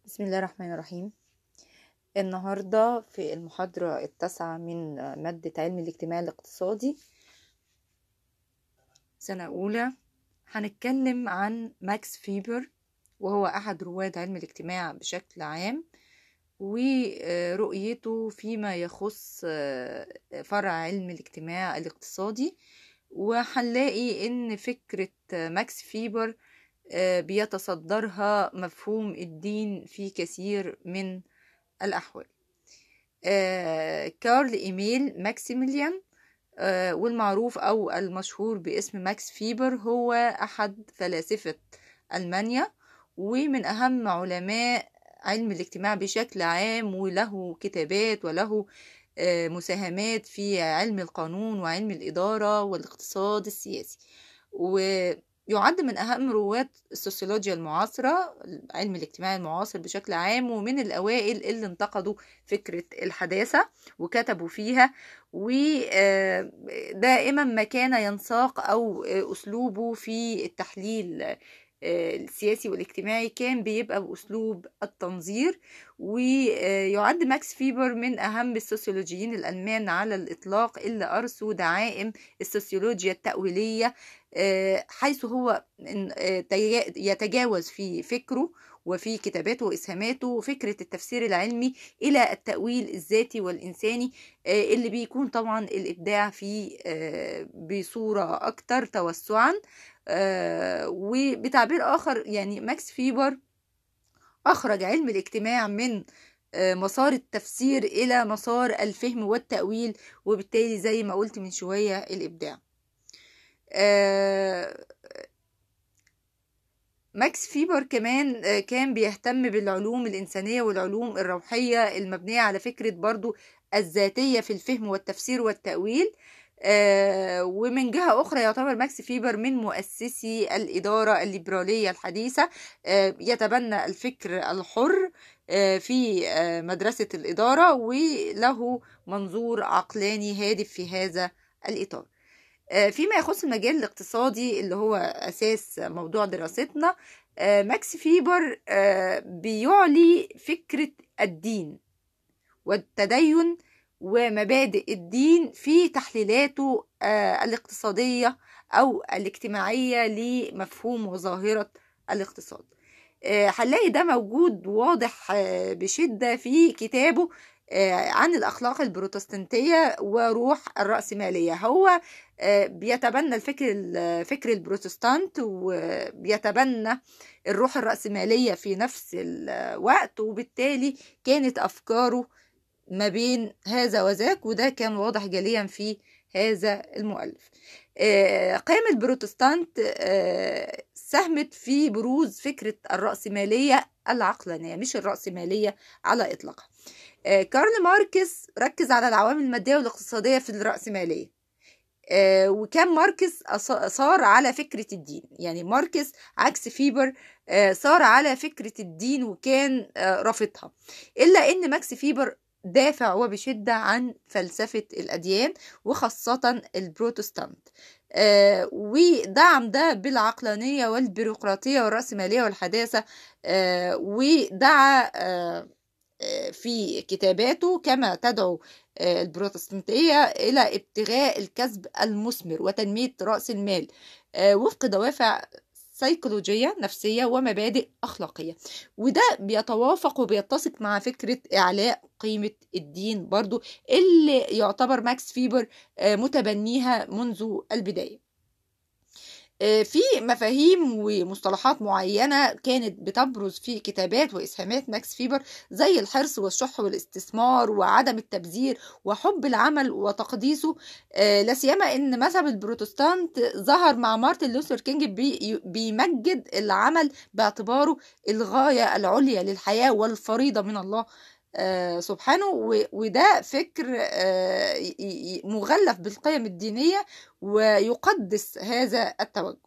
بسم الله الرحمن الرحيم النهاردة في المحاضرة التاسعة من مادة علم الاجتماع الاقتصادي سنة أولى هنتكلم عن ماكس فيبر وهو أحد رواد علم الاجتماع بشكل عام ورؤيته فيما يخص فرع علم الاجتماع الاقتصادي وهنلاقي إن فكرة ماكس فيبر بيتصدرها مفهوم الدين في كثير من الأحوال كارل إيميل ماكسيميليان والمعروف أو المشهور باسم ماكس فيبر هو أحد فلاسفة ألمانيا ومن أهم علماء علم الاجتماع بشكل عام وله كتابات وله مساهمات في علم القانون وعلم الإدارة والاقتصاد السياسي و يعد من أهم رواد السوسيولوجيا المعاصرة علم الاجتماع المعاصر بشكل عام ومن الأوائل اللي انتقدوا فكرة الحداثة وكتبوا فيها ودائما ما كان ينساق أو أسلوبه في التحليل السياسي والاجتماعي كان بيبقى بأسلوب التنظير ويعد ماكس فيبر من أهم السوسيولوجيين الألمان على الإطلاق اللي أرسوا دعائم السوسيولوجيا التأويلية حيث هو يتجاوز في فكره وفي كتاباته وإسهاماته فكرة التفسير العلمي إلى التأويل الذاتي والإنساني اللي بيكون طبعا الإبداع فيه بصورة أكتر توسعا وبتعبير آخر يعني ماكس فيبر أخرج علم الاجتماع من مسار التفسير إلى مسار الفهم والتأويل وبالتالي زي ما قلت من شوية الإبداع ماكس فيبر كمان كان بيهتم بالعلوم الإنسانية والعلوم الروحية المبنية على فكرة برضو الذاتية في الفهم والتفسير والتأويل ومن جهة أخرى يعتبر ماكس فيبر من مؤسسي الإدارة الليبرالية الحديثة يتبنى الفكر الحر في مدرسة الإدارة وله منظور عقلاني هادف في هذا الإطار فيما يخص المجال الاقتصادي اللي هو أساس موضوع دراستنا ماكس فيبر بيعلي فكرة الدين والتدين ومبادئ الدين في تحليلاته الاقتصادية أو الاجتماعية لمفهوم وظاهرة الاقتصاد هنلاقي ده موجود واضح بشدة في كتابه عن الأخلاق البروتستانتية وروح الرأسمالية هو بيتبنى الفكر الفكر البروتستانت وبيتبنى الروح الرأسمالية في نفس الوقت وبالتالي كانت أفكاره ما بين هذا وذاك وده كان واضح جليا في هذا المؤلف قيم البروتستانت ساهمت في بروز فكرة الرأسمالية العقلانية مش الرأسمالية على إطلاقها كارل ماركس ركز على العوامل المادية والاقتصادية في الرأسمالية وكان ماركس صار على فكرة الدين يعني ماركس عكس فيبر صار على فكرة الدين وكان رافضها إلا أن ماكس فيبر دافع وبشدة عن فلسفة الأديان وخاصة البروتستانت آه ودعم ده بالعقلانية والبيروقراطية والرأسمالية والحداثة آه ودعا آه في كتاباته كما تدعو البروتستانتية إلى ابتغاء الكسب المثمر وتنمية رأس المال وفق دوافع سيكولوجية نفسية ومبادئ أخلاقية وده بيتوافق وبيتسق مع فكرة إعلاء قيمة الدين برضو اللي يعتبر ماكس فيبر متبنيها منذ البداية في مفاهيم ومصطلحات معينة كانت بتبرز في كتابات وإسهامات ماكس فيبر زي الحرص والشح والاستثمار وعدم التبذير وحب العمل وتقديسه لا سيما إن مذهب البروتستانت ظهر مع مارتن لوثر كينج بي بيمجد العمل باعتباره الغاية العليا للحياة والفريضة من الله آه سبحانه وده فكر آه مغلف بالقيم الدينية ويقدس هذا التوجه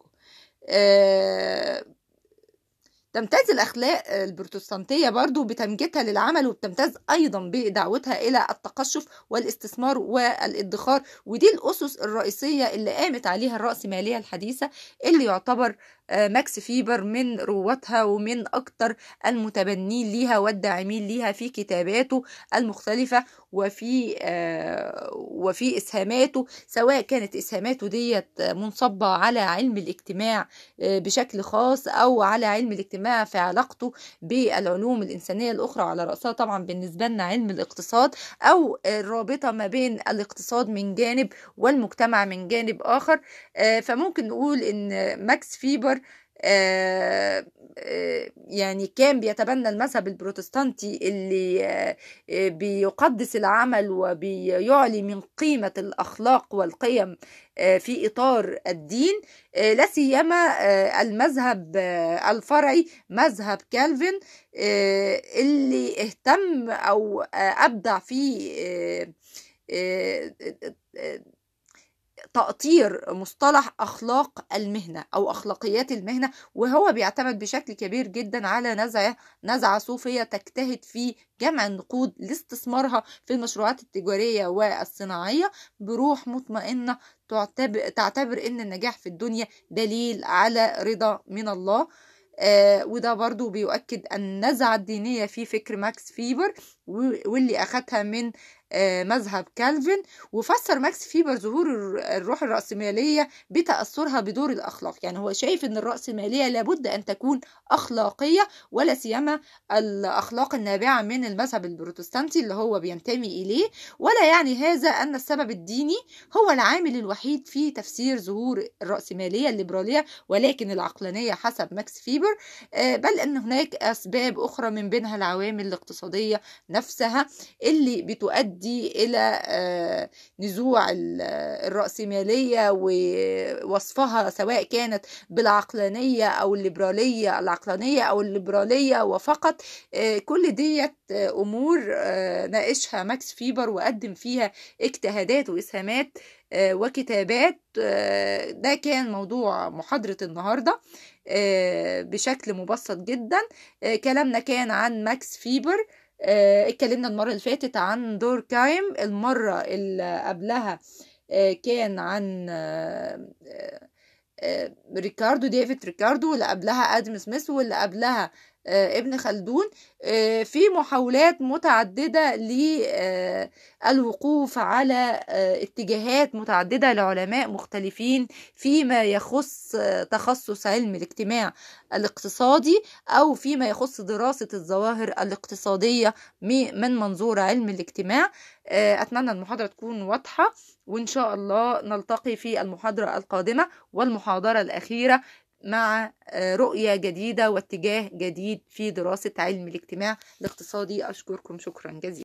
آه تمتاز الأخلاق البروتستانتية برضو بتمجيدها للعمل وبتمتاز أيضا بدعوتها إلى التقشف والاستثمار والادخار ودي الأسس الرئيسية اللي قامت عليها الرأسمالية الحديثة اللي يعتبر ماكس فيبر من رواتها ومن أكتر المتبنين ليها والداعمين ليها في كتاباته المختلفة وفي وفي إسهاماته سواء كانت إسهاماته ديت منصبة على علم الاجتماع بشكل خاص أو على علم الاجتماع في علاقته بالعلوم الإنسانية الأخرى على رأسها طبعا بالنسبة لنا علم الاقتصاد أو الرابطة ما بين الاقتصاد من جانب والمجتمع من جانب آخر فممكن نقول إن ماكس فيبر آه آه يعني كان بيتبنى المذهب البروتستانتي اللي آه بيقدس العمل وبيعلي من قيمة الأخلاق والقيم في إطار الدين لا سيما المذهب الفرعي مذهب كالفن اللي اهتم أو أبدع في تأطير مصطلح أخلاق المهنة أو أخلاقيات المهنة وهو بيعتمد بشكل كبير جدا على نزعة نزعة صوفية تجتهد في جمع النقود لاستثمارها في المشروعات التجارية والصناعية بروح مطمئنة تعتبر, تعتبر أن النجاح في الدنيا دليل على رضا من الله آه وده برضو بيؤكد النزعة الدينية في فكر ماكس فيبر واللي أخدها من آه مذهب كالفن وفسر ماكس فيبر ظهور الروح الرأسمالية بتأثرها بدور الأخلاق يعني هو شايف أن الرأسمالية لابد أن تكون أخلاقية ولا سيما الأخلاق النابعة من المذهب البروتستانتي اللي هو بينتمي إليه ولا يعني هذا أن السبب الديني هو العامل الوحيد في تفسير ظهور الرأسمالية الليبرالية ولكن العقلانية حسب ماكس فيبر آه بل أن هناك أسباب أخرى من بينها العوامل الاقتصادية نفسها اللي بتؤدي إلى نزوع الرأسمالية ووصفها سواء كانت بالعقلانية أو الليبرالية العقلانية أو الليبرالية وفقط كل ديت أمور ناقشها ماكس فيبر وقدم فيها اجتهادات وإسهامات وكتابات ده كان موضوع محاضرة النهاردة بشكل مبسط جدا كلامنا كان عن ماكس فيبر اتكلمنا المرة اللي فاتت عن دوركايم المرة اللي قبلها كان عن ريكاردو ديفيد ريكاردو واللي قبلها ادم سميث واللي قبلها ابن خلدون في محاولات متعددة للوقوف على اتجاهات متعددة لعلماء مختلفين فيما يخص تخصص علم الاجتماع الاقتصادي أو فيما يخص دراسة الظواهر الاقتصادية من منظور علم الاجتماع أتمنى المحاضرة تكون واضحة وإن شاء الله نلتقي في المحاضرة القادمة والمحاضرة الأخيرة مع رؤية جديدة واتجاه جديد في دراسة علم الاجتماع الاقتصادي أشكركم شكرا جزيلا